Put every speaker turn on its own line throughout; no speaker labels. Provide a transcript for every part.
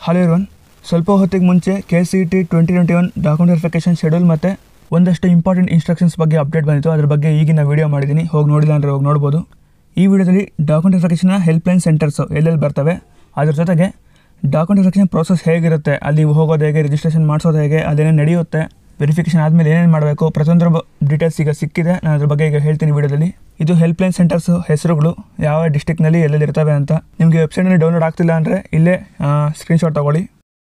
hello ಇರೋನ್ ಸ್ವಲ್ಪ ಹೊತ್ತಿಗೆ ಮುಂಚೆ K C T twenty twenty one document verification schedule ಮತ್ತು ಒಂದಷ್ಟು ಇಂಪಾರ್ಟೆಂಟ್ ಇನ್ಸ್ಟ್ರಕ್ಷನ್ಸ್ ಬಗ್ಗೆ ಅಪ್ಡೇಟ್ ಬಂದಿತ್ತು ಅದ್ರ ಬಗ್ಗೆ ಈಗಿನ ವಿಡಿಯೋ ಮಾಡಿದ್ದೀನಿ ಹೋಗಿ ನೋಡಿಲ್ಲ ಅಂದರೆ ಹೋಗಿ ನೋಡ್ಬೋದು ಈ ವಿಡಿಯೋದಲ್ಲಿ ಡಾಕ್ಯುಮೆಂಟ್ ವೆರಿಫಿಕೇಷನ್ನ ಹೆಲ್ಪ್ಲೈನ್ ಸೆಂಟರ್ಸು ಎಲ್ಲೆಲ್ಲಿ ಬರ್ತವೆ ಅದ್ರ ಜೊತೆಗೆ ಡಾಕ್ಯುಮೆಂಟ್ ವೆರಿಫಿಕೇಷನ್ ಪ್ರೋಸೆಸ್ ಹೇಗಿರುತ್ತೆ ಅಲ್ಲಿ ನೀವು ಹೋಗೋದು ಹೇಗೆ ರಿಜಿಸ್ಟ್ರೇಷನ್ ಮಾಡಿಸೋದು ಹೇಗೆ ಅದೇನೇನು ನಡೆಯುತ್ತೆ ವೆರಿಫಿಕೇಷನ್ ಆದಮೇಲೆ ಏನೇನು ಮಾಡಬೇಕು ಪ್ರತಿಯೊಂದರ ಡೀಟೇಲ್ಸ್ ಈಗ ಸಿಕ್ಕಿದೆ ನಾನು ಅದ್ರ ಬಗ್ಗೆ ಈಗ ಹೇಳ್ತೀನಿ ವಿಡಿಯೋದಲ್ಲಿ ಇದು ಹೆಲ್ಪ್ಲೈನ್ ಸೆಂಟರ್ಸ್ ಹೆಸರುಗಳು ಯಾವ ಡಿಸ್ಟಿಕ್ನಲ್ಲಿ ಎಲ್ಲೆಲ್ಲಿ ಇರ್ತವೆ ಅಂತ ನಿಮಗೆ ವೆಬ್ಸೈಟ್ನಲ್ಲಿ ಡೌನ್ಲೋಡ್ ಆಗ್ತಿಲ್ಲ ಅಂದರೆ ಇಲ್ಲೇ ಸ್ಕ್ರೀನ್ಶಾಟ್ ತಗೊಳ್ಳಿ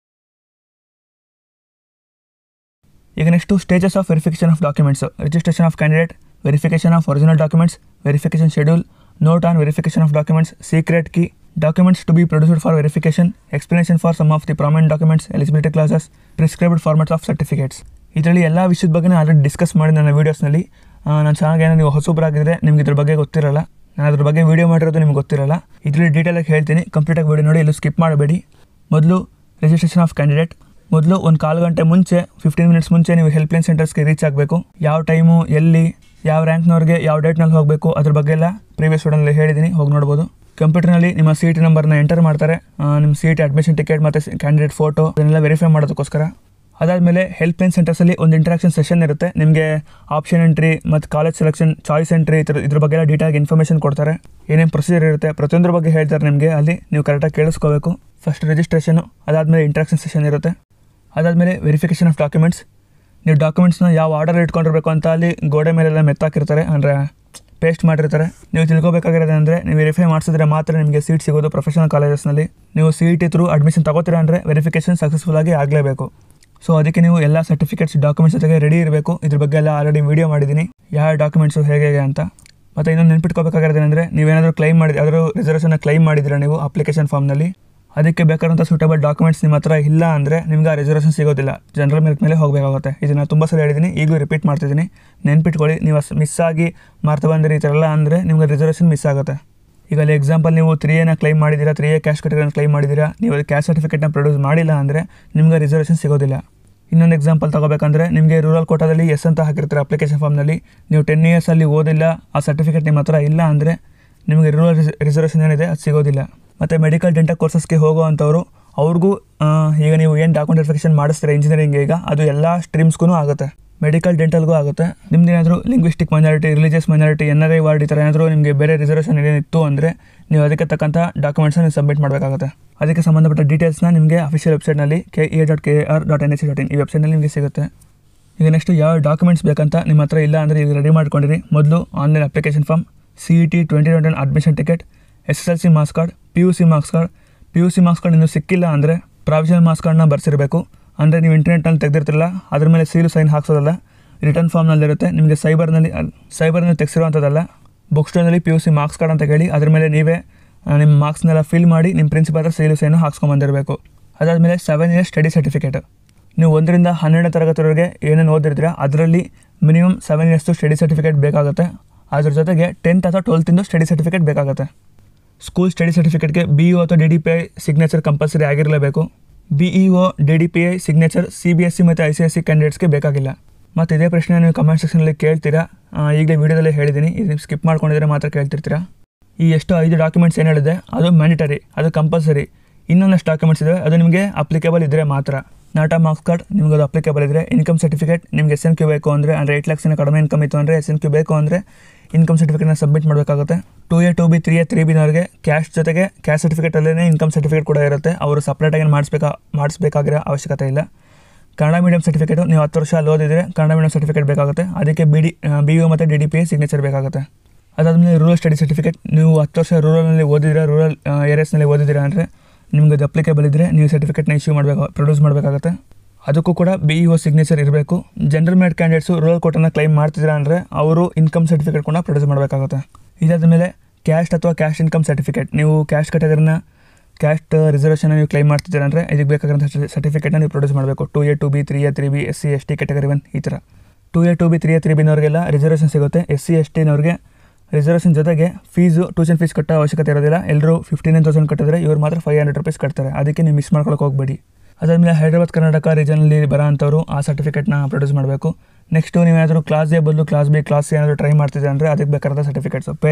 ಈಗ next stages of verification of documents registration of candidate verification of original documents verification schedule note on verification of documents secret key documents to be produced for verification explanation for some of the prominent documents eligibility classes prescribed formats of certificates ಇದರಲ್ಲಿ ಎಲ್ಲ ವಿಷಯದ ಬಗ್ಗೆ already discuss ಮಾಡಿ ನನ್ನ ವೀಡಿಯೋಸ್ನಲ್ಲಿ ನನ್ನ ಚಾನಲ್ಗೆ ಏನೋ ನೀವು ಹೊಸಬ್ರಾಗಿದ್ದರೆ ನಿಮ್ಗೆ ಇದ್ರ ಬಗ್ಗೆ ಗೊತ್ತಿರಲ್ಲ ನಾನು ಅದ್ರ ಬಗ್ಗೆ ವೀಡಿಯೋ ಮಾಡಿರೋದು ನಿಮ್ಗೆ ಗೊತ್ತಿರಲ್ಲ ಇದರಲ್ಲಿ ಡೀಟೇಲಾಗಿ ಹೇಳ್ತೀನಿ ಕಂಪ್ಲೀಟಾಗಿ ವೀಡಿಯೋ ನೋಡಿ ಎಲ್ಲೂ ಸ್ಕಿಪ್ ಮಾಡಬೇಡಿ ಮೊದಲು ರಿಜಿಸ್ಟ್ರೇಷನ್ ಆಫ್ ಕ್ಯಾಂಡಿಡೇಟ್ ಮೊದಲು ಒಂದು ಕಾಲು ಗಂಟೆ ಮುಂಚೆ ಫಿಫ್ಟೀನ್ ಮಿನಿಟ್ಸ್ ಮುಂಚೆ ನೀವು ಹೆಲ್ಪ್ಲೈನ್ ಸೆಂಟರ್ಸ್ಗೆ ರೀಚ್ ಆಗಬೇಕು ಯಾವ ಟೈಮು ಎಲ್ಲಿ ಯಾವ ರ್ಯಾಂಕ್ನವ್ರಿಗೆ ಯಾವ ಡೇಟ್ನಲ್ಲಿ ಹೋಗಬೇಕು ಅದ್ರ ಬಗ್ಗೆ ಎಲ್ಲ ಪ್ರೀವಿಯಸ್ ವಿಡಿಯೋನಲ್ಲಿ ಹೇಳಿದ್ದೀನಿ ಹೋಗಿ ನೋಡ್ಬೋದು ಕಂಪ್ಯೂಟರ್ನಲ್ಲಿ ನಿಮ್ಮ ಸಿ ಟಿ ನಂಬರ್ನ ಎಂಟರ್ ಮಾಡ್ತಾರೆ ಆ, ನಿಮ್ಮ ಸಿ ಟಿ ಅಡ್ಮಿಷನ್ ಟಿಕೆಟ್ ಮತ್ತು ಕ್ಯಾಂಡಿಡೇಟ್ ಫೋಟೋ ಅದನ್ನೆಲ್ಲ ವೆರಿಫೈ ಮಾಡೋದಕ್ಕೋಸ್ಕರ ಅದಾದಮೇಲೆ ಹೆಲ್ಪ್ಲೈನ್ ಸೆಂಟರ್ಸಲ್ಲಿ ಒಂದು ಇಂಟ್ರಾಕ್ಷನ್ ಸೆಷನ್ ಇರುತ್ತೆ ನಿಮಗೆ ಆಪ್ಷನ್ ಎಂಟ್ರಿ ಮತ್ತು ಕಾಲೇಜ್ ಸೆಲೆಕ್ಷನ್ ಚಾಯ್ಸ್ ಎಂಟ್ರಿ ಇದ್ರ ಇದ್ರ ಬಗ್ಗೆ ಎಲ್ಲ ಡೀಟೇಲಾಗಿ ಇನ್ಫಾರ್ಮೇಷನ್ ಕೊಡ್ತಾರೆ ಏನೇನು ಪ್ರೊಸೀಜರ್ ಇರುತ್ತೆ ಪ್ರತಿಯೊಂದ್ರ ಬಗ್ಗೆ ಹೇಳ್ತಾರೆ ನಿಮಗೆ ಅಲ್ಲಿ ನೀವು ಕರೆಕ್ಟಾಗಿ ಕೇಳಿಸ್ಕೋಬೇಕು ಫಸ್ಟ್ ರಿಜಿಸ್ಟ್ರೇಷನು ಅದಾದಮೇಲೆ ಇಂಟ್ರಾಕ್ಷನ್ ಸೆಷನ್ ಇರುತ್ತೆ ಅದಾದಮೇಲೆ ವೆರಿಫಿಕೇಷನ್ ಆಫ್ ಡಾಕ್ಯುಮೆಂಟ್ಸ್ ನೀವು ಡಾಕ್ಯುಮೆಂಟ್ಸ್ನ ಯಾವ ಆರ್ಡರ್ ಇಟ್ಕೊಂಡಿರ್ಬೇಕು ಅಂತ ಅಲ್ಲಿ ಗೋಡೆ ಮೇಲೆಲ್ಲ ಮೆತ್ತಾಕಿರ್ತಾರೆ ಅಂದರೆ ಪೇಸ್ಟ್ ಮಾಡಿರ್ತಾರೆ ನೀವು ತಿಳ್ಕೊಬೇಕಾಗಿರೋದು ಅಂದರೆ ನೀವು ವೆರಿಫೈ ಮಾಡಿಸಿದ್ರೆ ಮಾತ್ರ ನಿಮಗೆ ಸೀಟ್ ಸಿಗೋದು ಪ್ರೊಫೆಷನಲ್ ಕಾಲೇಜಸ್ನಲ್ಲಿ ನೀವು ಸಿ ಟಿ ಥ್ರೂ ಅಡ್ಮಿಷನ್ ತಗೋತೀರಾ ಅಂದರೆ ವೆರಿಫಿಕೇಷನ್ ಸಕ್ಸಸ್ಫುಲ್ ಆಗಿ ಆಗಲೇಬೇಕು ಸೊ ಅದಕ್ಕೆ ನೀವು ಎಲ್ಲ ಸರ್ಟಿಫಿಕೇಟ್ಸ್ ಡಾಕ್ಯುಮೆಂಟ್ಸ್ ಜೊತೆಗೆ ರೆಡಿ ಇರಬೇಕು ಇದ್ರ ಬಗ್ಗೆ ಎಲ್ಲ ಆಲ್ರೆಡಿ ವೀಡಿಯೋ ಮಾಡಿದ್ದೀನಿ ಯಾವ ಡಾಕ್ಯುಮೆಂಟ್ಸು ಹೇಗೆ ಹೇಗೆ ಅಂತ ಮತ್ತು ಇನ್ನೊಂದು ನೆನ್ಪಿಟ್ಕೋಬೇಕಾಗಿರೋದೇನೆಂದರೆ ನೀವೇನಾದರೂ ಕ್ಲೈಮ್ ಮಾಡಿ ಯಾವ್ದಾದ್ರು ರಿಸರ್ವೇಷನ್ನ ಕ್ಲೈಮ್ ಮಾಡಿದ್ದೀರಾ ನೀವು ಅಪ್ಲಿಕೇಶನ್ ಫಾರ್ಮ್ನಲ್ಲಿ ಅದಕ್ಕೆ ಬೇಕಾದಂಥ ಸೂಟಬಲ್ ಡಾಕ್ಯುಮೆಂಟ್ಸ್ ನಿಮ್ಮ ಹತ್ರ ಇಲ್ಲ ಅಂದರೆ ನಿಮ್ಗೆ ಆ ರಿಸರ್ವೇಷನ್ ಸಿಗೋದಿಲ್ಲ ಜನರಲ್ ಮೆರಿಟ್ ಮೇಲೆ ಹೋಗಬೇಕಾಗುತ್ತೆ ಇದನ್ನು ತುಂಬ ಸಲ ಹೇಳಿದ್ದೀನಿ ಈಗಲೂ ರಿಪೀಟ್ ಮಾಡ್ತಿದ್ದೀನಿ ನೆನ್ಪಿಟ್ಕೊಳ್ಳಿ ನೀವು ಮಿಸ್ ಆಗಿ ಮಾರ್ತಾ ಬಂದಿರಿ ಈ ಥರ ಎಲ್ಲ ಅಂದರೆ ನಿಮ್ಗೆ ರಿಸರ್ವೇಷನ್ ಮಿಸ್ ಆಗುತ್ತೆ ಈಗ ಅಲ್ಲಿ ಎಕ್ಸಾಂಪಲ್ ನೀವು ತ್ರೀ ಎನ ಕ್ಲೈಮ್ ಮಾಡಿದ್ದೀರಾ ತ್ರೀ ಎ ಕ್ಯಾಶ್ ಕಟಿಗರನ್ನ ಕ್ಲೈಮ್ ಮಾಡಿದ್ದೀರಾ ನೀವು ಅದು ಕ್ಯಾಶ್ ಸರ್ಟಿಫಿಕೇಟ್ನ ಪ್ರೊಡ್ಯೂಸ್ ಮಾಡಿಲ್ಲ ಅಂದರೆ ನಿಮ್ಗೆ ರಿಸರ್ವೇಷನ್ ಸಿಗೋದಿಲ್ಲ ಇನ್ನೊಂದು ಎಕ್ಸಾಂಪಲ್ ತಗೋಬೇಕಂದ್ರೆ ನಿಮಗೆ ರೂರಲ್ ಕೋಟಾದಲ್ಲಿ ಎಸ್ ಅಂತ ಹಾಕಿರ್ತಾರೆ ಅಪ್ಲಿಕೇಶನ್ ಫಾರ್ಮ್ನಲ್ಲಿ ನೀವು ಟೆನ್ ಇಯರ್ಸಲ್ಲಿ ಓದಿಲ್ಲ ಆ ಸರ್ಟಿಫಿಕೇಟ್ ನಿಮ್ಮ ಹತ್ರ ಇಲ್ಲ ಅಂದರೆ ನಿಮಗೆ ರೂರಲ್ ರಿಸರ್ವೇಷನ್ ಏನಿದೆ ಅದು ಸಿಗೋದಿಲ್ಲ ಮತ್ತು ಮೆಡಿಕಲ್ ಡೆಂಟಲ್ ಕೋರ್ಸಸ್ಗೆ ಹೋಗೋ ಅಂಥವ್ರು ಅವ್ರಿಗೂ ಆ, ಈಗ ನೀವು ಏನು ಡಾಕ್ಯುಮೆಂಟ್ ವೆರಿಫಿಕೇಷನ್ ಮಾಡಿಸ್ತೀರಾ ಇಂಜಿನಿಯರಿಂಗ್ ಈಗ ಅದು ಎಲ್ಲ ಸ್ಟ್ರೀಮ್ಸ್ಗೂ ಆಗುತ್ತೆ ಮೆಡಿಕಲ್ ಡೆಂಟಲ್ಗೂ ಆಗುತ್ತೆ ನಿಮ್ದು ಏನಾದರೂ linguistic minority religious minority N R I ward ಈ ಥರ ಏನಾದರೂ ನಿಮಗೆ ಬೇರೆ ರಿಸರ್ವೇಷನ್ ಏನಿತ್ತು ಅಂದರೆ ನೀವು ಅದಕ್ಕೆ ತಕ್ಕಂಥ ಡಾಕ್ಯುಮೆಂಟ್ಸ್ನ ನೀವು ಸಬ್ಮಿಟ್ ಮಾಡಬೇಕಾಗುತ್ತೆ ಅದಕ್ಕೆ ಸಂಬಂಧಪಟ್ಟ ಡೀಟೇಲ್ಸ್ನ ನಿಮಗೆ ಅಫಿಷಿಯಲ್ ವೆಬ್ಸೈಟ್ನಲ್ಲಿ K A dot K R dot N H dot in ಈ ವೆಬ್ಸೈಟ್ನಲ್ಲಿ ನಿಮಗೆ ಸಿಗುತ್ತೆ ಈಗ ನೆಕ್ಸ್ಟ್ ಯಾವ ಡಾಕ್ಯುಮೆಂಟ್ಸ್ ಬೇಕಂತ ನಿಮ್ಮ ಹತ್ರ ಇಲ್ಲ ಅಂದರೆ ಈಗ ರೆಡಿ ಮಾಡ್ಕೊಂಡಿರಿ ಮೊದಲು online application form C E T twenty twenty one admission ticket S S L C marks card P U C marks card P U C marks card ಇನ್ನೂ ಸಿಕ್ಕಿಲ್ಲ ಅಂದರೆ ಪ್ರಾವಿಷನಲ್ ಮಾರ್ಕ್ಸ್ ಕಾರ್ಡ್ನ ಬರ್ಸಿರಬೇಕು ಅಂದರೆ ನೀವು ಇಂಟರ್ನೆಟ್ನಲ್ಲಿ ತೆಗೆದಿರ್ತಿರಲ್ಲ ಅದ್ರ ಮೇಲೆ ಸೀಲು ಸೈನ್ ಹಾಕ್ಸೋದಲ್ಲ ರಿಟರ್ನ್ ಫಾರ್ಮ್ನಲ್ಲಿರುತ್ತೆ ನಿಮಗೆ ಸೈಬರ್ನಲ್ಲಿ ಸೈಬರ್ನಲ್ಲಿ ತೆಗೆಸಿರುವಂಥದ್ದಲ್ಲ ಬುಕ್ ಸ್ಟೋರ್ನಲ್ಲಿ P U C marks card ಅಂತ ಹೇಳಿ ಅದ್ರ ಮೇಲೆ ನೀವೇ ಆ, ನಿಮ್ಮ ಮಾರ್ಕ್ಸ್ನೆಲ್ಲ ಫಿಲ್ ಮಾಡಿ ನಿಮ್ಮ ಪ್ರಿನ್ಸಿಪಾಲ್ ಹತ್ರ ಸೀಲು ಸೈನು ಹಾಕ್ಸ್ಕೊಂಬಂದಿರಬೇಕು ಅದಾದಮೇಲೆ ಸೆವೆನ್ ಇಯರ್ಸ್ ಸ್ಟಡಿ ಸರ್ಟಿಫಿಕೇಟ್ ನೀವು ಒಂದರಿಂದ ಹನ್ನೆರಡನೇ ತರಗತಿವರೆಗೆ ಏನೇನು ಓದಿರ್ತೀರ ಅದರಲ್ಲಿ ಮಿನಿಮಮ್ ಸೆವೆನ್ ಇಯರ್ಸ್ದು ಸ್ಟಡಿ ಸರ್ಟಿಫಿಕೇಟ್ ಬೇಕಾಗುತ್ತೆ ಅದ್ರ ಜೊತೆಗೆ ಟೆಂತ್ ಅಥವಾ ಟ್ವೆಲ್ತಿಂದು ಸ್ಟಡಿ ಸರ್ಟಿಫಿಕೇಟ್ ಬೇಕಾಗುತ್ತೆ ಸ್ಕೂಲ್ ಸ್ಟಡಿ ಸರ್ಟಿಫಿಕೇಟ್ಗೆ ಬಿ ಇ ಅಥವಾ D D P I signature compulsory ಆಗಿರಲೇಬೇಕು B E O D D P I signature C B S C ಮತ್ತು ಐ ಸಿ ಎಸ್ ಸಿ ಕ್ಯಾಂಡಿಡೇಟ್ಸ್ಗೆ ಬೇಕಾಗಿಲ್ಲ ಮತ್ತು ಇದೇ ಪ್ರಶ್ನೆ ನೀವು ಕಮೆಂಟ್ ಸೆಕ್ಷನಲ್ಲಿ ಕೇಳ್ತೀರಾ ಆ, ಈಗಲೇ ವೀಡಿಯೋದಲ್ಲೇ ಹೇಳಿದ್ದೀನಿ ಇದು ನೀವು ಸ್ಕಿಪ್ ಮಾಡ್ಕೊಂಡಿದ್ರೆ ಮಾತ್ರ ಕೇಳ್ತಿರ್ತೀರಾ ಈ ಎಷ್ಟು ಐದು ಡಾಕ್ಯುಮೆಂಟ್ಸ್ ಏನು ಹೇಳಿದೆ ಅದು ಮ್ಯಾಂಡಿಟರಿ ಅದು ಕಂಪಲ್ಸರಿ ಇನ್ನೊಂದಷ್ಟು ಡಾಕ್ಯುಮೆಂಟ್ಸ್ ಇದೆ ಅದು ನಿಮಗೆ ಅಪ್ಲಿಕೇಬಲ್ ಇದ್ದರೆ ಮಾತ್ರ ನಾಟಾ ಮಾರ್ಕ್ಸ್ ಕಾರ್ಡ್ ನಿಮಗೆ ಅದು ಅಪ್ಲಿಕೇಬಲ್ ಇದ್ದರೆ ಇನ್ಕಮ್ ಸರ್ಟಿಫಿಕೇಟ್ ನಿಮಗೆ ಎಸ್ ಎನ್ ಕ್ಯೂ ಬೇಕು ಅಂದರೆ ಅಂದರೆ ಏಟ್ ಲ್ಯಾಕ್ಸಿನ ಕಡಿಮೆ ಇನ್ಕಮ್ ಇತ್ತು ಅಂದರೆ ಎಸ್ ಎನ್ ಕ್ಯೂ ಬೇಕು ಅಂದರೆ ಇನ್ಕಮ್ ಸರ್ಟಿಫಿಕೇಟ್ನ ಸಬ್ಮಿಟ್ ಮಾಡಬೇಕಾಗುತ್ತೆ two A two B three A three ಬಿನವ್ರಿಗೆ ಕ್ಯಾಶ್ ಜೊತೆಗೆ ಕ್ಯಾಶ್ ಸರ್ಟಿಫಿಕೇಟಲ್ಲೇ ಇನ್ಕಮ್ ಸರ್ಟಿಫಿಕೇಟ್ ಕೂಡ ಇರುತ್ತೆ ಅವರು ಸಪ್ರೇಟಾಗಿ ಮಾಡಿಸ್ಬೇಕಾ ಮಾಡಿಸ್ಬೇಕಾಗಿರೋ ಅವಶ್ಯಕತೆ ಇಲ್ಲ ಕನ್ನಡ ಮೀಡಿಯಂ ಸರ್ಟಿಫಿಕೇಟು ನೀವು ಹತ್ತು ವರ್ಷ ಅಲ್ಲಿ ಓದಿದರೆ ಕನ್ನಡ ಮೀಡಿಯಂ ಸರ್ಟಿಫಿಕೇಟ್ ಬೇಕಾಗುತ್ತೆ ಅದಕ್ಕೆ ಬಿ ಡಿ ಬಿ ಯು ಮತ್ತು ಡಿ ಡಿ ಪಿ ಸಿಗ್ನೇಚರ್ ಬೇಕಾಗುತ್ತೆ ಅದಾದಮೇಲೆ ರೂರಲ್ ಸ್ಟಡಿ ಸರ್ಟಿಫಿಕೇಟ್ ನೀವು ಹತ್ತು ವರ್ಷ ರೂರಲ್ನಲ್ಲಿ ಓದಿದ್ದೀರಾ ರೂರಲ್ ಏರಿಯಾಸ್ನಲ್ಲಿ ಓದಿದ್ದೀರಾ ಅಂದರೆ ನಿಮ್ಗೆ ಅದು ಅಪ್ಲಿಕೇಬಲ್ ಇದ್ದರೆ ನೀವು ಸರ್ಟಿಫಿಕೇಟ್ನ ಇಶ್ಯೂ ಮಾಡಬೇಕು ಪ್ರೊಡ್ಯೂಸ್ ಮಾಡಬೇಕಾಗುತ್ತೆ ಅದಕ್ಕೂ ಕೂಡ ಬಿ ಇ ಒ ಸಿಗ್ನೇಚರ್ ಇರಬೇಕು ಜನರಲ್ ಮೇಡ್ ಕ್ಯಾಂಡಿಡೇಟ್ಸು ರೂರಲ್ ಕೋಟನ್ನು ಕ್ಲೈಮ್ ಮಾಡ್ತಿದ್ದೀರಾ ಅಂದರೆ ಅವರು ಇನ್ಕಮ್ ಸರ್ಟಿಫಿಕೇಟ್ ಕೂಡ ಪ್ರೊಡ್ಯೂಸ್ ಮಾಡಬೇಕಾಗುತ್ತೆ ಇದಾದ ಮೇಲೆ ಕ್ಯಾಸ್ಟ್ ಅಥವಾ ಕ್ಯಾಸ್ಟ್ ಇನ್ಕಮ್ ಸರ್ಟಿಫಿಕೇಟ್ ನೀವು ಕ್ಯಾಸ್ಟ್ ಕ್ಯಾಟಗರಿನ ಕ್ಯಾಸ್ಟ್ ರಿಸರ್ವೇಷನ್ ನೀವು ಕ್ಲೈಮ್ ಮಾಡ್ತಿದ್ದೀರಾ ಅಂದರೆ ಇದಕ್ಕೆ ಬೇಕಾಗಿರೋಂಥ ಸರ್ಟಿಫಿಕೇಟ್ನ ನೀವು ಪ್ರೊಡ್ಯೂಸ್ ಮಾಡಬೇಕು two A two B three A three B S C S T category one ಈ ಥರ two A two B three A three ಬಿನವ್ರಿಗೆಲ್ಲ ರಿಸರ್ವೇಷನ್ ಸಿಗುತ್ತೆ ಎಸ್ ಸಿ ಎಸ್ ಟಿನವ್ರಿಗೆ ರಿಸರ್ವೇಷನ್ ಜೊತೆಗೆ ಫೀಸು ಟ್ಯೂಷನ್ ಫೀಸ್ ಕಟ್ಟೋ ಅವಶ್ಯಕತೆ ಇರೋದಿಲ್ಲ ಎಲ್ಲರೂ ಫಿಫ್ಟಿ ನೈನ್ ತೌಸಂಡ್ ಕಟ್ಟಿದ್ರೆ ಇವ್ರು ಮಾತ್ರ ಫೈವ್ ಹಂಡ್ರೆಡ್ ರುಪೀಸ್ ಕಟ್ತಾರೆ ಅದಕ್ಕೆ ನೀವು ಮಿಸ್ ಮಾಡ್ಕೊಳಕ್ಕೆ ಹೋಗಬೇಡಿ ಅದಾದಮೇಲೆ ಹೈದರಾಬಾದ್ ಕರ್ನಾಟಕ ರೀಜನಲ್ಲಿ ಬರೋ ಅಂಥವ್ರು ಆ ಸರ್ಟಿಫಿಕೇಟ್ನ ಪ್ರೊಡ್ಯೂಸ್ ಮಾಡಬೇಕು ನೆಕ್ಸ್ಟು ನೀವೇನಾದರೂ ಕ್ಲಾಸ್ ಎ ಬದಲು ಕ್ಲಾಸ್ ಬಿ ಕ್ಲಾಸ್ ಸಿ ಏನಾದರೂ ಟ್ರೈ ಮಾಡ್ತಿದ್ರೆ ಅಂದರೆ ಅದಕ್ಕೆ ಬೇಕಾದ ಸರ್ಟಿಫಿಕೇಟ್ಸು ಪೇರೆಂಟ್ಸ್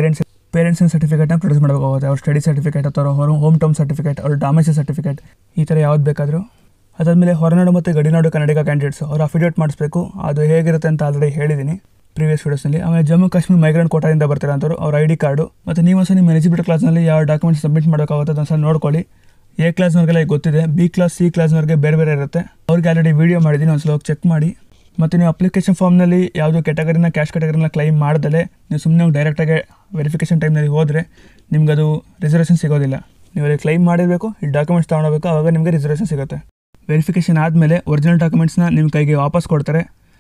ಪೇರೆಂಟ್ಸಿನ ಸರ್ಟಿಫಿಕೇಟ್ನ ಪ್ರೊಡ್ಯೂಸ್ ಮಾಡಬೇಕಾಗುತ್ತೆ ಅವ್ರ ಸ್ಟಡಿ ಸರ್ಟಿಫಿಕೇಟ್ ಅಥವಾ ಅವ್ರ ಹೋಮ್ ಟರ್ಮ್ ಸರ್ಟಿಫಿಕೇಟ್ ಅವ್ರ ಡಾಮೇಜ್ ಸರ್ಟಿಫಿಕೇಟ್ ಈ ಥರ ಯಾವ್ದು ಬೇಕಾದರೂ ಅದಾದಮೇಲೆ ಹೊರನಾಡು ಮತ್ತು ಗಡಿನಾಡು ಕನ್ನಡಿಗ ಕ್ಯಾಂಡಿಡೇಟ್ಸ್ ಅವ್ರು ಅಫಿಡೇಟ್ ಮಾಡಿಸ್ಬೇಕು ಅದು ಹೇಗಿರುತ್ತೆ ಅಂತ ಆಲ್ರೆಡಿ ಹೇಳಿದ್ದೀನಿ ಪ್ರೀವಿಯಸ್ ವೀಡಿಯೋಸ್ನಲ್ಲಿ ಆಮೇಲೆ ಜಮ್ಮು ಕಾಶ್ಮೀರ್ ಮೈಗ್ರೆಂಟ್ ಕೋಟಾದಿಂದ ಬರ್ತಾರೆ ಅಂತವ್ರು ಅವ್ರ ಐ ಡಿ ಕಾರ್ಡು ಮತ್ತು ನೀವು ಸಹ ನಿಮ್ಮ ಎಲಿಜಿಬಿಲಿಟಿ ಕ್ಲಾಸ್ನಲ್ಲಿ ಯಾವ ಡಾಕ್ಯುಮೆಂಟ್ಸ್ ಸಬ್ಮಿಟ್ ಮಾಡಬೇಕಾಗುತ್ತೆ ಅದನ್ನು ಸಹ ನೋಡ್ಕೊಳ್ಳಿ ಎ ಕ್ಲಾಸ್ನವ್ರಿಗೆಲ್ಲ ಈಗ ಗೊತ್ತಿದೆ ಬಿ ಕ್ಲಾಸ್ ಸಿ ಕ್ಲಾಸ್ನವ್ರಿಗೆ ಬೇರೆ ಬೇರೆ ಇರುತ್ತೆ ಅವ್ರಿಗೆ ಆಲ್ರೆಡಿ ವೀಡಿಯೋ ಮಾಡಿದ್ದೀನಿ ಒಂದ್ಸಲ ಹೋಗಿ ಚೆಕ್ ಮಾಡಿ ಮತ್ತು ನೀವು ಅಪ್ಲಿಕೇಶನ್ ಫಾರ್ಮ್ನಲ್ಲಿ ಯಾವುದೋ ಕೆಟಗರಿನ ಕ್ಯಾಶ್ ಕೆಟಗರಿನ ಕ್ಲೈಮ್ ಮಾಡ್ದಲೆ ನೀವು ಸುಮ್ಮನೆ ಡೈರೆಕ್ಟಾಗಿ ವೆರಿಫಿಕೇಷನ್ ಟೈಮ್ನಲ್ಲಿ ಹೋದರೆ ನಿಮ್ಗೆ ಅದು ರಿಸರ್ವೇಷನ್ ಸಿಗೋದಿಲ್ಲ ನೀವು ಅಲ್ಲಿ ಕ್ಲೈಮ್ ಮಾಡಿರಬೇಕು ಈ ಡಾಕ್ಯುಮೆಂಟ್ಸ್ ತೊಗೊಂಡೋಗ್ಬೇಕು ಆವಾಗ ನಿಮಗೆ ರಿಸರ್ವೇಷನ್ ಸಿಗುತ್ತೆ ವೆರಿಫಿಕೇಷನ್ ಆದಮೇಲೆ ಒರಿಜಿನಲ್ ಡಾಕ್ಯುಮೆಂಟ್ಸ್ನ ನಿಮ್ಮ ಕೈಗೆ ವಾಪಸ್ ಕೊಡ್ತಾರೆ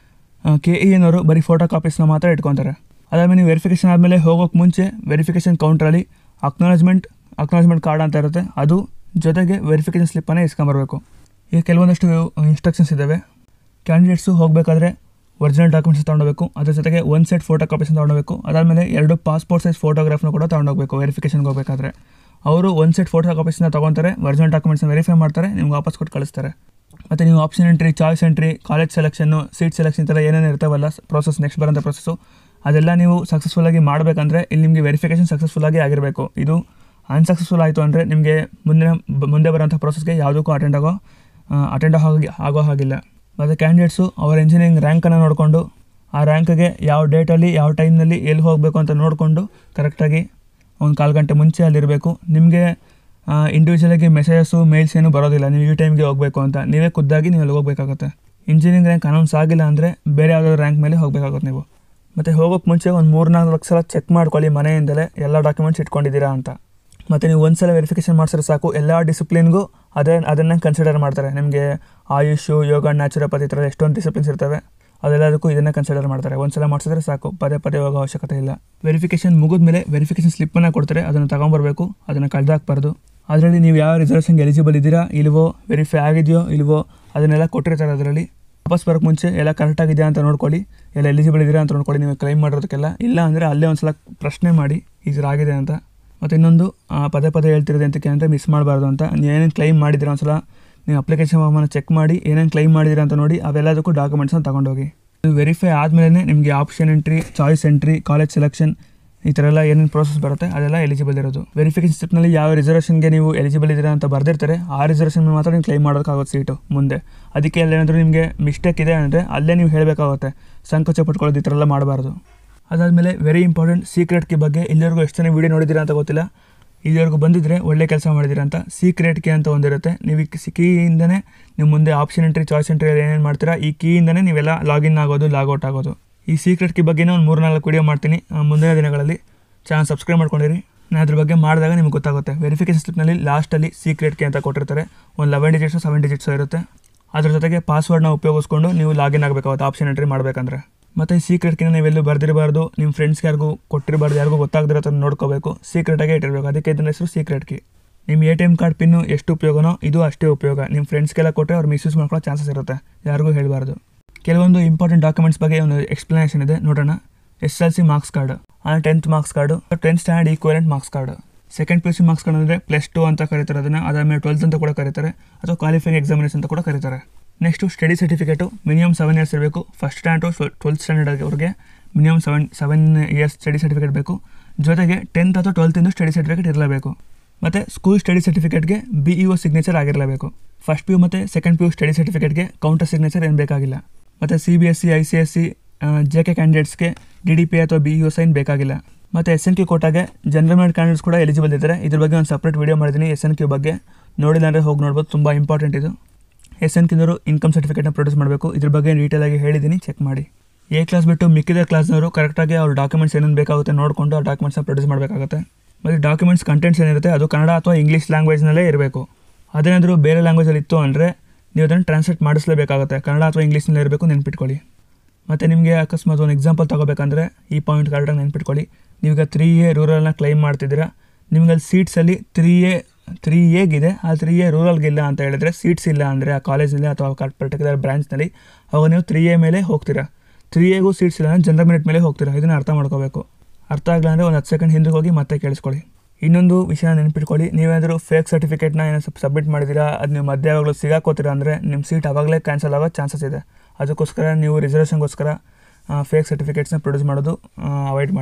ಕೆ ಇ ಎನವರು ಬರೀ ಫೋಟೋ ಕಾಪೀಸ್ನ ಮಾತ್ರ ಇಟ್ಕೊತಾರೆ ಅದಾದಮೇಲೆ ನೀವು ವೆರಿಫಿಕೇಷನ್ ಆದಮೇಲೆ ಹೋಗೋಕ್ಕೆ ಮುಂಚೆ ವೆರಿಫಿಕೇಷನ್ ಕೌಂಟ್ರಲ್ಲಿ ಅಕ್ನಾಲಜ್ಮೆಂಟ್ ಅಕ್ನಾಲಜ್ಮೆಂಟ್ ಕಾರ್ಡ್ ಅಂತ ಇರುತ್ತೆ ಅದು ಜೊತೆಗೆ ವೆರಿಫಿಕೇಷನ್ ಸ್ಲಿಪ್ಪನ್ನೇ ಇಸ್ಕೊಂಬರ್ಬೇಕು ಈಗ ಕೆಲವೊಂದಷ್ಟು ಇನ್ಸ್ಟ್ರಕ್ಷನ್ಸ್ ಇದ್ದಾವೆ ಕ್ಯಾಂಡಿಡೇಟ್ಸು ಹೋಗಬೇಕಾದ್ರೆ ಒರಿಜಿನಲ್ ಡಾಕ್ಯುಮೆಂಟ್ಸ್ ತೊಗೊಂಡೋಗ್ಬೇಕು ಅದ್ರ ಜೊತೆಗೆ ಒಂದು ಸೆಟ್ ಫೋಟೋ ಕಾಪೀಸ್ ತೊಗೊಂಡೋಗ್ಬೇಕು ಅದಾದಮೇಲೆ ಎರಡು ಪಾಸ್ಪೋರ್ಟ್ ಸೈಜ್ ಫೋಟೋಗ್ರಾಫ್ನ ಕೂಡ ತೊಗೊಂಡೋಗ್ಬೇಕು ವೆರಿಫಿಕೇಷನ್ಗೆ ಹೋಗಬೇಕಾದ್ರೆ ಅವರು ಒಂದು ಸೆಟ್ ಫೋಟೋ ಕಾಪೀಸ್ನ ತೊಗೊತಾರೆ ಒರಿಜಿನಲ್ ಡಾಕ್ಯುಮೆಂಟ್ಸ್ನ ವೆರಿಫೈ ಮಾಡ್ತಾರೆ ನಿಮ್ಗೆ ವಾಪಸ್ ಕೊಟ್ಟು ಕಳಿಸ್ತಾರೆ ಮತ್ತು ನೀವು option entry choice entry college ಸೆಲೆಕ್ಷನ್ನು ಸೀಟ್ ಸೆಲೆಕ್ಷನ್ ಈ ಥರ ಏನೇನು ಇರ್ತಾವಲ್ಲ ಪ್ರೋಸೆಸ್ ನೆಕ್ಸ್ಟ್ ಬರೋಂಥ ಪ್ರೊಸೆಸ್ಸು ಅದೆಲ್ಲ ನೀವು ಸಕ್ಸಸ್ಫುಲ್ಲಾಗಿ ಮಾಡಬೇಕಂದ್ರೆ ಇಲ್ಲಿ ನಿಮಗೆ ವೆರಿಫಿಕೇಷನ್ ಸಕ್ಸಸ್ಫುಲ್ಲಾಗಿ ಆಗಿರಬೇಕು ಇದು ಅನ್ಸಕ್ಸಸ್ಫುಲ್ ಆಯಿತು ಅಂದರೆ ನಿಮಗೆ ಮುಂದಿನ ಬ- ಮುಂದೆ ಬರೋಂಥ ಪ್ರೊಸೆಸ್ಗೆ ಯಾವುದಕ್ಕೂ ಅಟೆಂಡ್ ಆಗೋ ಅಟೆಂಡ್ ಆಗಿ ಆಗೋ ಹಾಗಿಲ್ಲ ಮತ್ತು ಕ್ಯಾಂಡಿಡೇಟ್ಸು ಅವರ ಇಂಜಿನಿಯರಿಂಗ್ ರ್ಯಾಂಕನ್ನು ನೋಡಿಕೊಂಡು ಆ ರ್ಯಾಂಕ್ಗೆ ಯಾವ ಡೇಟಲ್ಲಿ ಯಾವ ಟೈಮ್ನಲ್ಲಿ ಎಲ್ಲಿ ಹೋಗಬೇಕು ಅಂತ ನೋಡಿಕೊಂಡು ಕರೆಕ್ಟಾಗಿ ಒಂದು ಕಾಲು ಗಂಟೆ ಮುಂಚೆ ಅಲ್ಲಿರಬೇಕು ನಿಮಗೆ ಇಂಡಿವಿಜುವಲಾಗಿ ಮೆಸೇಜಸ್ಸು ಮೇಲ್ಸ್ ಏನೂ ಬರೋದಿಲ್ಲ ನೀವು ಈ ಟೈಮ್ಗೆ ಹೋಗಬೇಕು ಅಂತ ನೀವೇ ಖುದ್ದಾಗಿ ನೀವು ಅಲ್ಲಿ ಹೋಗಬೇಕಾಗುತ್ತೆ ಇಂಜಿನಿಯರಿಂಗ್ ರ್ಯಾಂಕ್ ಅನೌನ್ಸ್ ಆಗಿಲ್ಲ ಅಂದರೆ ಬೇರೆ ಯಾವುದಾದ್ರು ರ್ಯಾಂಕ್ ಮೇಲೆ ಹೋಗಬೇಕಾಗುತ್ತೆ ನೀವು ಮತ್ತು ಹೋಗೋಕ್ಕೆ ಮುಂಚೆ ಒಂದು ಮೂರು ನಾಲ್ಕು ಸಲ ಚೆಕ್ ಮಾಡ್ಕೊಳ್ಳಿ ಮನೆಯಿಂದಲೇ ಎಲ್ಲ ಡಾಕ್ಯುಮೆಂಟ್ಸ್ ಇಟ್ಕೊಂಡಿದ್ದೀರಾ ಅಂತ ಮತ್ತು ನೀವು ಒಂದು ಸಲ ವೆರಿಫಿಕೇಷನ್ ಮಾಡಿಸಿದ್ರೆ ಸಾಕು ಎಲ್ಲ ಡಿಸಿಪ್ಲಿನ್ಗೂ ಅದೇ ಅದನ್ನೇ ಕನ್ಸಿಡರ್ ಮಾಡ್ತಾರೆ ನಿಮಗೆ ಆಯುಷು ಯೋಗ ನ್ಯಾಚುರೋಪತಿ ಈ ಥರ ಎಷ್ಟೊಂದು ಡಿಸಿಪ್ಲಿನ್ಸ್ ಇರ್ತವೆ ಅದೆಲ್ಲದಕ್ಕೂ ಇದನ್ನೇ ಕನ್ಸಿಡರ್ ಮಾಡ್ತಾರೆ ಒಂದು ಸಲ ಮಾಡಿಸಿದ್ರೆ ಸಾಕು ಪದೇ ಪದೇ ಹೋಗೋ ಅವಶ್ಯಕತೆ ಇಲ್ಲ ವೆರಿಫಿಕೇಷನ್ ಮುಗಿದ್ಮೇಲೆ ವೆರಿಫಿಕೇಷನ್ ಸ್ಲಿಪ್ಪನ್ನು ಕೊಡ್ತಾರೆ ಅದನ್ನು ತಗೊಂಬರ್ಬೇಕು ಅದನ್ನು ಕಳೆದಾಕ್ಬಾರ್ದು ಅದರಲ್ಲಿ ನೀವು ಯಾವ ರಿಸರ್ವೇಷನ್ಗೆ ಎಲಿಜಿಬಲ್ ಇದ್ದೀರಾ ಇಲ್ವೋ ವೆರಿಫೈ ಆಗಿದೆಯೋ ಇಲ್ವೋ ಅದನ್ನೆಲ್ಲ ಕೊಟ್ಟಿರ್ತಾರೆ ಅದರಲ್ಲಿ ವಾಪಸ್ ಬರೋಕ್ಕೆ ಮುಂಚೆ ಎಲ್ಲ ಕರೆಕ್ಟಾಗಿದೆಯಾ ಅಂತ ನೋಡ್ಕೊಳ್ಳಿ ಎಲ್ಲ ಎಲಿಜಿಬಲ್ ಇದ್ದೀರಾ ಅಂತ ನೋಡ್ಕೊಳ್ಳಿ ನೀವು ಕ್ಲೈಮ್ ಮಾಡಿರೋದಕ್ಕೆಲ್ಲ ಇಲ್ಲ ಅಂದರೆ ಅಲ್ಲೇ ಒಂದು ಸಲ ಪ್ರಶ್ನೆ ಮಾಡಿ ಈ ಥರ ಆಗಿದೆ ಅಂತ ಮತ್ತು ಇನ್ನೊಂದು ಆ, ಪದೇ ಪದೇ ಹೇಳ್ತಿರೋದು ಅಂತಕ್ಕೆ ಅಂದರೆ ಮಿಸ್ ಮಾಡಬಾರ್ದು ಅಂತ ನೀವು ಏನೇನು ಕ್ಲೈಮ್ ಮಾಡಿದ್ದೀರಾ ಒಂದ್ಸಲ ನೀವು ಅಪ್ಲಿಕೇಶನ್ ಫಾರ್ಮನ್ನು ಚೆಕ್ ಮಾಡಿ ಏನೇನು ಕ್ಲೈಮ್ ಮಾಡಿದ್ದೀರಾ ಅಂತ ನೋಡಿ ಅವೆಲ್ಲದಕ್ಕೂ ಡಾಕ್ಯುಮೆಂಟ್ಸ್ನ ತಗೊಂಡೋಗಿ ಇದು ವೆರಿಫೈ ಆದಮೇಲೆ ನಿಮಗೆ option entry choice entry college selection ಈ ಥರ ಎಲ್ಲ ಏನೇನು ಪ್ರೋಸೆಸ್ ಬರುತ್ತೆ ಅದೆಲ್ಲ ಎಲಿಜಿಬಲ್ ಇರೋದು ವೆರಿಫಿಕೇಷನ್ ಸ್ಟೆಪ್ನಲ್ಲಿ ಯಾವ ರಿಸರ್ವೇಷನ್ಗೆ ನೀವು ಎಲಿಜಿಬಲ್ ಇದ್ದೀರಾ ಅಂತ ಬರ್ದಿರ್ತಾರೆ ಆ ರಿಸರ್ವೇಷನ್ ಮಾತ್ರ ನೀವು ಕ್ಲೈಮ್ ಮಾಡೋಕ್ಕಾಗುತ್ತೆ ಸೀಟು ಮುಂದೆ ಅದಕ್ಕೆ ಅಲ್ಲೇನಾದರೂ ನಿಮಗೆ ಮಿಸ್ಟೇಕ್ ಇದೆ ಅಂದರೆ ಅಲ್ಲೇ ನೀವು ಹೇಳಬೇಕಾಗುತ್ತೆ ಸಂಕೋಚ ಪಟ್ಕೊಳ್ಳೋದು ಈ ಥರ ಎಲ್ಲ ಮಾಡಬಾರ್ದು ಅದಾದಮೇಲೆ ವೆರಿ ಇಂಪಾರ್ಟೆಂಟ್ ಸೀಕ್ರೆಟ್ ಕಿ ಬಗ್ಗೆ ಇಲ್ಲಿವರೆಗೂ ಎಷ್ಟು ಜನ ವೀಡಿಯೋ ನೋಡಿದ್ದೀರಾ ಅಂತ ಗೊತ್ತಿಲ್ಲ ಇಲ್ಲಿವರೆಗೂ ಬಂದಿದ್ರೆ ಒಳ್ಳೆ ಕೆಲಸ ಮಾಡಿದ್ದೀರಾ ಅಂತ ಸೀಕ್ರೆಟ್ ಕೀ ಅಂತ ಒಂದಿರುತ್ತೆ ನೀವು ಈ ಕೀಯಿಂದನೇ ನೀವು ಮುಂದೆ ಆಪ್ಷನ್ ಎಂಟ್ರಿ ಚಾಯ್ಸ್ ಎಂಟ್ರಿ ಏನೇನು ಮಾಡ್ತೀರಾ ಈ ಕೀಯಿಂದನೇ ನೀವೆಲ್ಲ ಲಾಗಿನ್ ಆಗೋದು ಲಾಗೌಟ್ ಆಗೋದು ಈ ಸೀಕ್ರೆಟ್ ಕಿ ಬಗ್ಗೆನೇ ಒಂದು ಮೂರು ನಾಲ್ಕು ವೀಡಿಯೋ ಮಾಡ್ತೀನಿ ಆ, ಮುಂದಿನ ದಿನಗಳಲ್ಲಿ ಚಾನಲ್ ಸಬ್ಸ್ಕ್ರೈಬ್ ಮಾಡ್ಕೊಂಡಿರಿ ನಾನು ಅದ್ರ ಬಗ್ಗೆ ಮಾಡಿದಾಗ ನಿಮ್ಗೆ ಗೊತ್ತಾಗುತ್ತೆ ವೆರಿಫಿಕೇಷನ್ ಸ್ಲಿಪ್ನಲ್ಲಿ ಲಾಸ್ಟಲ್ಲಿ ಸೀಕ್ರೆಟ್ ಕಿ ಅಂತ ಕೊಟ್ಟಿರ್ತಾರೆ ಒಂದು ಲೆವೆನ್ ಡಿಜಿಟ್ಸು ಸೆವೆನ್ ಡಿಜಿಟ್ಸು ಇರುತ್ತೆ ಅದ್ರ ಜೊತೆಗೆ ಪಾಸ್ವರ್ಡ್ನ ಉಪಯೋಗಿಸ್ಕೊಂಡು ನೀವು ಲಾಗಿನ್ ಆಗಬೇಕಾಗುತ್ತೆ ಆಪ್ಷನ್ ಎಂಟ್ರಿ ಮಾಡಬೇಕಂದ್ರೆ ಮತ್ತು ಈ ಸೀಕ್ರೆಟ್ ಕಿನ ನೀವೆಲ್ಲೂ ಬರ್ದಿರಬಾರ್ದು ನಿಮ್ಮ ಫ್ರೆಂಡ್ಸ್ಗೆ ಯಾರಿಗೂ ಕೊಟ್ಟಿರಬಾರ್ದು ಯಾರಿಗೂ ಗೊತ್ತಾಗದಿರೋ ಥರ ನೋಡ್ಕೋಬೇಕು ಸೀಕ್ರೆಟಾಗೇ ಇಟ್ಟಿರಬೇಕು ಅದಕ್ಕೆ ಇದನ್ನ ಹೆಸರು ಸೀಕ್ರೆಟ್ ಕಿ ನಿಮ್ಮ A T M card pin ಎಷ್ಟು ಉಪಯೋಗನೋ ಇದು ಅಷ್ಟೇ ಉಪಯೋಗ ನಿಮ್ಮ ಫ್ರೆಂಡ್ಸ್ಗೆಲ್ಲ ಕೊಟ್ಟರೆ ಅವ್ರು ಮಿಸ್ಯೂಸ್ ಮಾಡ್ಕೊಳ್ಳೋ ಚಾನ್ಸಸ್ ಇರುತ್ತೆ ಯಾರಿಗೂ ಹೇಳಬಾರ್ದು ಕೆಲವೊಂದು ಇಂಪಾರ್ಟೆಂಟ್ ಡಾಕ್ಯುಮೆಂಟ್ಸ್ ಬಗ್ಗೆ ಒಂದು ಎಕ್ಸ್ಪ್ಲನೇಷನ್ ಇದೆ ನೋಡೋಣ S L C marks card ಆಮೇಲೆ tenth marks card tenth standard equivalent marks card second P U C marks card ಅಂದರೆ ಪ್ಲಸ್ ಟು ಅಂತ ಕರೀತಾರೆ ಅದನ್ನು ಅದಾದಮೇಲೆ ಟ್ವೆಲ್ತ್ ಅಂತ ಕೂಡ ಕರೀತಾರೆ ಅಥವಾ ಕ್ವಾಲಿಫೈಯಿಂಗ್ ಎಕ್ಸಾಮಿನೇಷನ್ ಅಂತ ಕೂಡ ಕರೀತಾರೆ next study certificate minimum seven years ಇರಬೇಕು first stand to twelfth standard ಅವ್ರಿಗೆ minimum seven seven years study certificate ಬೇಕು ಜೊತೆಗೆ ಟೆಂತ್ ಅಥವಾ ಟ್ವೆಲ್ತಿಂದು ಸ್ಟಡಿ ಸರ್ಟಿಫಿಕೇಟ್ ಇರಲೇಬೇಕು ಮತ್ತು ಸ್ಕೂಲ್ ಸ್ಟಡಿ ಸರ್ಟಿಫಿಕೇಟ್ಗೆ ಬಿ ಇ ಒ ಸಿಗ್ನೇಚರ್ ಆಗಿರಲೇಬೇಕು ಫಸ್ಟ್ ಪಿ ಯು ಮತ್ತು ಸೆಕೆಂಡ್ ಪಿ ಯು ಸ್ಟಡಿ ಸರ್ಟಿಫಿಕೇಟ್ಗೆ ಕೌಂಟರ್ ಸಿಗ್ನೇಚರ್ ಏನು ಬೇಕಾಗಿಲ್ಲ ಮತ್ತು C B S C I C S C J K ಕ್ಯಾಂಡಿಡೇಟ್ಸ್ಗೆ ಡಿ ಡಿ ಪಿ ಅಥವಾ ಬಿ ಇ ಒ ಸೈನ್ ಬೇಕಾಗಿಲ್ಲ ಮತ್ತು ಎಸ್ ಎನ್ ಕ್ಯೂ ಕೋಟಾಗೆ ಜನರಲ್ ಮೆರಿಟ್ ಕ್ಯಾಂಡಿಡೇಟ್ಸ್ ಕೂಡ ಎಲಿಜಿಬಲ್ ಇದ್ದಾರೆ ಇದ್ರ ಬಗ್ಗೆ ಒಂದು ಸಪ್ರೇಟ್ ವೀಡಿಯೋ ಮಾಡಿದ್ದೀನಿ ಎಸ್ ಎನ್ ಕ್ಯೂ ಬಗ್ಗೆ ನೋಡಿಲ್ಲ ಅಂದರೆ ಹೋಗಿ ನೋಡ್ಬೋದು ತುಂಬ ಇಂಪಾರ್ಟೆಂಟ್ ಇದು ಎಸ್ ಎನ್ ಕಿಂದವರು ಇನ್ಕಮ್ ಸರ್ಟಿಫಿಕೇಟ್ನ ಪ್ರೊಡ್ಯೂಸ್ ಮಾಡಬೇಕು ಇದ್ರ ಬಗ್ಗೆ ಡೀಟೇಲಾಗಿ ಹೇಳಿದ್ದೀನಿ ಚೆಕ್ ಮಾಡಿ ಎ ಕ್ಲಾಸ್ ಬಿಟ್ಟು ಮಿಕ್ಕಿದ ಕ್ಲಾಸ್ನವರು ಕರೆಕ್ಟಾಗಿ ಅವ್ರ ಡಾಕ್ಯುಮೆಂಟ್ಸ್ ಏನೇನು ಬೇಕಾಗುತ್ತೆ ನೋಡಿಕೊಂಡು ಆ ಡಾಕ್ಯುಮೆಂಟ್ಸ್ನ ಪ್ರೊಡ್ಯೂಸ್ ಮಾಡಬೇಕಾಗುತ್ತೆ ಮತ್ತು ಡಾಕ್ಯುಮೆಂಟ್ಸ್ ಕಂಟೆಂಟ್ಸ್ ಏನಿರುತ್ತೆ ಅದು ಕನ್ನಡ ಅಥವಾ ಇಂಗ್ಲೀಷ್ ಲ್ಯಾಂಗ್ವೇಜ್ನಲ್ಲೇ ಇರಬೇಕು ಅದೇನಾದರೂ ಬೇರೆ ಲ್ಯಾಂಗ್ವೇಜಲ್ಲಿ ಇತ್ತು ಅಂದರೆ ನೀವು ಅದನ್ನು ಟ್ರಾನ್ಸ್ಲೇಟ್ ಮಾಡಿಸಲೇಬೇಕಾಗುತ್ತೆ ಕನ್ನಡ ಅಥವಾ ಇಂಗ್ಲೀಷ್ನಲ್ಲೇ ಇರಬೇಕು ನೆನ್ಪಿಟ್ಕೊಳ್ಳಿ ಮತ್ತು ನಿಮಗೆ ಅಕಸ್ಮಾತ್ ಒಂದು ಎಕ್ಸಾಂಪಲ್ ತೊಗೋಬೇಕಂದ್ರೆ ಈ ಪಾಯಿಂಟ್ ಕರೆಕ್ಟಾಗಿ ನೆನ್ಪಿಟ್ಕೊಳ್ಳಿ ನೀವೀಗ ತ್ರೀ ಎ ರೂರಲ್ನ ಕ್ಲೈಮ್ ಮಾಡ್ತಿದ್ದೀರಾ ನಿಮ್ಗೆ ಅಲ್ಲಿ ಸೀಟ್ಸಲ್ಲಿ ತ್ರೀ ಎ ತ್ರೀ ಎಗಿದೆ ಆ ತ್ರೀ ಎ ರೂರಲ್ಗಿಲ್ಲ ಅಂತ ಹೇಳಿದ್ರೆ ಸೀಟ್ಸ್ ಇಲ್ಲ ಅಂದರೆ ಆ ಕಾಲೇಜಲ್ಲಿ ಅಥವಾ ಪರ್ಟಿಕ್ಯುಲರ್ ಬ್ರಾಂಚ್ನಲ್ಲಿ ಅವಾಗ ನೀವು ತ್ರೀ ಎ ಮೇಲೆ ಹೋಗ್ತೀರಾ ತ್ರೀ ಎಗೂ ಸೀಟ್ಸ್ ಇಲ್ಲ ಅಂದರೆ ಜನರಲ್ ಮೆರಿಟ್ ಮೇಲೆ ಹೋಗ್ತೀರಾ ಇದನ್ನು ಅರ್ಥ ಮಾಡ್ಕೋಬೇಕು ಅರ್ಥ ಆಗಲ್ಲ ಅಂದರೆ ಒಂದು ಹತ್ತು ಸೆಕೆಂಡ್ ಹಿಂದೆ ಹೋಗಿ ಮತ್ತೆ ಕೇಳಿಸ್ಕೊಳ್ಳಿ ಇನ್ನೊಂದು ವಿಷಯ ನೆನ್ಪಿಟ್ಕೊಳ್ಳಿ ನೀವೇನಾದರೂ ಫೇಕ್ ಸರ್ಟಿಫಿಕೇಟ್ನ ಏನೋ ಸಬ್ಮಿಟ್ ಮಾಡಿದ್ದೀರಾ ಅದು ನೀವು ಮಧ್ಯೆ ಯಾವಾಗಲೂ ಸಿಗಾಕೋತೀರಾ ಅಂದರೆ ನಿಮ್ಮ ಸೀಟ್ ಆವಾಗಲೇ ಕ್ಯಾನ್ಸಲ್ ಆಗೋ ಚಾನ್ಸಸ್ ಇದೆ ಅದಕ್ಕೋಸ್ಕರ ನೀವು ರಿಸರ್ವೇಷನ್ಗೋಸ್ಕರ ಫೇಕ್ ಸರ್ಟಿಫಿಕೇಟ್ಸ್ನ ಪ್ರೊಡ್ಯೂಸ್ ಮಾಡೋದು ಅವಾಯ್ಡ್ ಮಾಡಿ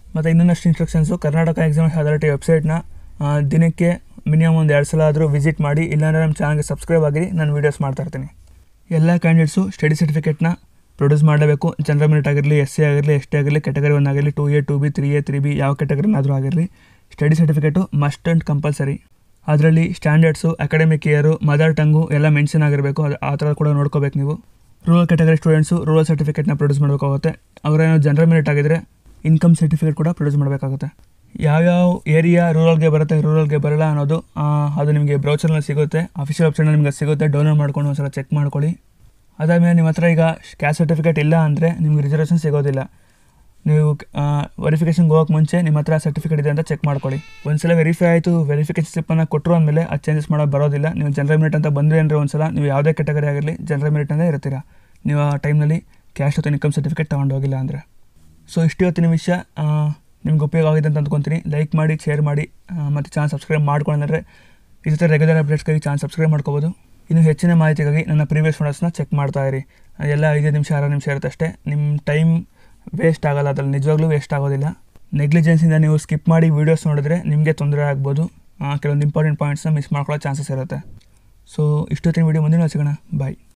ಮತ್ತು ಇನ್ನೊಂದಷ್ಟು ಇನ್ಸ್ಟ್ರಕ್ಷನ್ಸು ಕರ್ನಾಟಕ ಎಕ್ಸಾಮಿನೇಷನ್ ಅಥಾರಿಟಿ ವೆಬ್ಸೈಟ್ನ ಆ, ದಿನಕ್ಕೆ ಮಿನಿಮಮ್ ಒಂದು ಎರಡು ಸಲ ಆದರೂ ವಿಸಿಟ್ ಮಾಡಿ ಇಲ್ಲಾಂದರೆ ನಮ್ಮ ಚಾನಲ್ಗೆ ಸಬ್ಸ್ಕ್ರೈಬ್ ಆಗಿರಿ ನಾನು ವೀಡಿಯೋಸ್ ಮಾಡ್ತಾ ಇರ್ತೀನಿ ಎಲ್ಲ ಕ್ಯಾಂಡಿಡೇಟ್ಸು ಸ್ಟಡಿ ಸರ್ಟಿಫಿಕೇಟ್ನ ಪ್ರೊಡ್ಯೂಸ್ ಮಾಡಬೇಕು ಜನರಲ್ ಮೆರಿಟ್ ಆಗಿರಲಿ ಎಸ್ ಸಿ ಆಗಿರಲಿ ಎಸ್ ಟಿ ಆಗಿರಲಿ ಕೆಟಗರಿ ಒನ್ ಆಗಿರಲಿ two A two B three A three B ಯಾವ ಕೆಟಗರಿನಾದರೂ ಆಗಿರಲಿ study certificate must and compulsory ಅದರಲ್ಲಿ standards academic year mother tongue ಎಲ್ಲ ಮೆನ್ಷನ್ ಆಗಿರಬೇಕು ಅದು ಆ ಥರ ಕೂಡ ನೋಡ್ಕೋಬೇಕು ನೀವು ರೂರಲ್ ಕ್ಯಾಟಗರಿ ಸ್ಟೂಡೆಂಟ್ಸು ರೂರಲ್ ಸರ್ಟಿಫಿಕೇಟ್ನ ಪ್ರೊಡ್ಯೂಸ್ ಮಾಡಬೇಕಾಗುತ್ತೆ ಅವರೇನೋ ಜನರಲ್ ಮೆರಿಟ್ ಆಗಿದ್ರೆ ಇನ್ಕಮ್ ಸರ್ಟಿಫಿಕೇಟ್ ಕೂಡ ಪ್ರೊಡ್ಯೂಸ್ ಮಾಡಬೇಕಾಗುತ್ತೆ ಯಾವ್ಯಾವ ಏರಿಯಾ ರೂರಲ್ಗೆ ಬರುತ್ತೆ ರೂರಲ್ಗೆ ಬರಲ್ಲ ಅನ್ನೋದು ಆ, ಅದು ನಿಮಗೆ ಬ್ರೌಚರ್ನಲ್ಲಿ ಸಿಗುತ್ತೆ ಅಫಿಷಿಯಲ್ ವೆಬ್ಸೈಟ್ನಲ್ಲಿ ನಿಮಗೆ ಸಿಗುತ್ತೆ ಡೌನ್ಲೋಡ್ ಮಾಡ್ಕೊಂಡು ಒಂದ್ಸಲ ಚೆಕ್ ಮಾಡ್ಕೊಳ್ಳಿ ಅದಾದಮೇಲೆ ನಿಮ್ಮ ಹತ್ರ ಈಗ ಕ್ಯಾಸ್ಟ್ ಸರ್ಟಿಫಿಕೇಟ್ ಇಲ್ಲ ಅಂದರೆ ನಿಮ್ಗೆ ರಿಸರ್ವೇಷನ್ ಸಿಗೋದಿಲ್ಲ ನೀವು ವೆರಿಫಿಕೇಷನ್ಗೆ ಹೋಗೋಕೆ ಮುಂಚೆ ನಿಮ್ಮ ಹತ್ರ ಸರ್ಟಿಫಿಕೇಟ್ ಇದೆ ಅಂತ ಚೆಕ್ ಮಾಡ್ಕೊಳ್ಳಿ ಒಂದ್ಸಲ ವೆರಿಫೈ ಆಯಿತು ವೆರಿಫಿಕೇಷನ್ ಸ್ಲಿಪ್ಪನ್ನು ಕೊಟ್ಟರು ಅಂದಮೇಲೆ ಅದು ಚೇಂಜಸ್ ಮಾಡೋದು ಬರೋದಿಲ್ಲ ನೀವು ಜನರಲ್ ಮೆರಿಟ್ ಅಂತ ಬಂದರೆ ಅಂದರೆ ಒಂದ್ಸಲ ನೀವು ಯಾವುದೇ ಕೆಟಗರಿ ಆಗಿರಲಿ ಜನರಲ್ ಮೆರಿಟ್ ಅಂದರೆ ಇರ್ತೀರಾ ನೀವು ಆ ಟೈಮ್ನಲ್ಲಿ ಕ್ಯಾಶ್ ಅಥವಾ ಇನ್ಕಮ್ ಸರ್ಟಿಫಿಕೇಟ್ ತೊಗೊಂಡೋಗಿಲ್ಲ ಅಂದರೆ ಸೊ ಇಷ್ಟು ಇವತ್ತಿನ ವಿಷಯ ಆ, ನಿಮ್ಗೆ ಉಪಯೋಗ ಆಗಿದೆ ಅಂತ ಅಂದ್ಕೊತೀನಿ ಲೈಕ್ ಮಾಡಿ ಶೇರ್ ಮಾಡಿ ಆ, ಮತ್ತು ಚಾನಲ್ ಸಬ್ಸ್ಕ್ರೈಬ್ ಮಾಡ್ಕೊಂಡ್ರೆ ಈ ಜೊತೆ ರೆಗ್ಯುಲರ್ ಅಪ್ಡೇಟ್ಸ್ಗಾಗಿ ಚಾನಲ್ ಸಬ್ಸ್ಕ್ರೈಬ್ ಮಾಡ್ಕೋಬೋದು ಇನ್ನು ಹೆಚ್ಚಿನ ಮಾಹಿತಿಗಾಗಿ ನನ್ನ ಪ್ರೀವಿಯಸ್ ವಿಡಿಯೋಸ್ನ ಚೆಕ್ ಮಾಡ್ತಾ ಇರಿ ಎಲ್ಲ ಐದು ನಿಮಿಷ ಆರು ನಿಮಿಷ ಇರುತ್ತೆ ಅಷ್ಟೇ ನಿಮ್ಮ ಟೈಮ್ ವೇಸ್ಟ್ ಆಗಲ್ಲ ಅದ್ರಲ್ಲಿ ನಿಜವಾಗ್ಲೂ ವೇಸ್ಟ್ ಆಗೋದಿಲ್ಲ ನೆಗ್ಲಿಜೆನ್ಸಿಂದ ನೀವು ಸ್ಕಿಪ್ ಮಾಡಿ ವೀಡಿಯೋಸ್ ನೋಡಿದ್ರೆ ನಿಮಗೆ ತೊಂದರೆ ಆಗ್ಬೋದು ಆ, ಕೆಲವೊಂದು ಇಂಪಾರ್ಟೆಂಟ್ ಪಾಯಿಂಟ್ಸ್ನ ಮಿಸ್ ಮಾಡ್ಕೊಳ್ಳೋ ಚಾನ್ಸಸ್ ಇರುತ್ತೆ ಸೊ ಇಷ್ಟೊತ್ತಿನ ವೀಡಿಯೋ ಮುಂದಿನ ಸಿಗೋಣ ಬಾಯ್